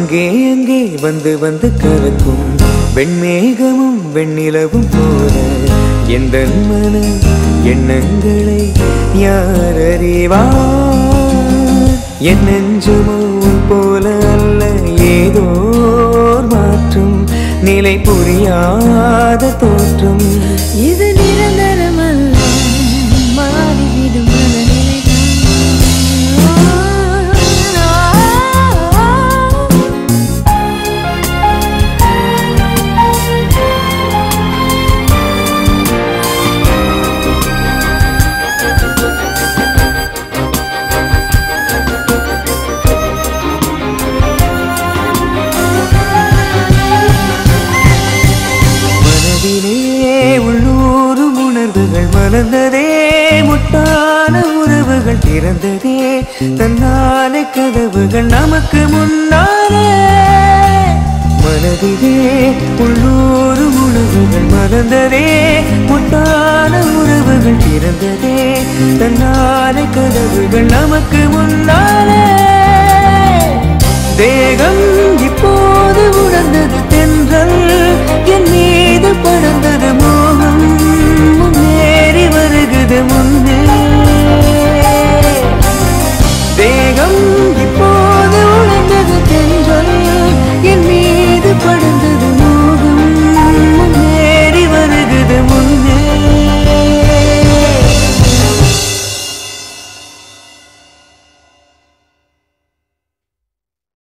அங்கே அங்கே வந்து வந்து கலக்கும் வெண்மேகமும் வெண்ணிலவும் போல எந்த மன எண்ணங்களை யார் அறிவார் என் நெஞ்சுமோ உன் போல அல்ல ஏதோ ஓர் மாற்றும் நிலை புரியாத தோற்றம் இது நிரந்தரமல்ல மாறிவிடும் மனநிலைதான் மனதிலே உள்ளூரும் உணர்வுகள் மலர்ந்ததே முட்டான உறவுகள் திறந்ததே தன்னாலே கதவுகள் நமக்கு முன்னாலே மனதிலே உள்ளூரும் உணர்வுகள் மலர்ந்ததே முட்டான உறவுகள் திறந்ததே தன்னாலே கதவுகள் நமக்கு முன்னாலே தேகம் இப்போது உணர்ந்தது தென்றல் என் மீது பட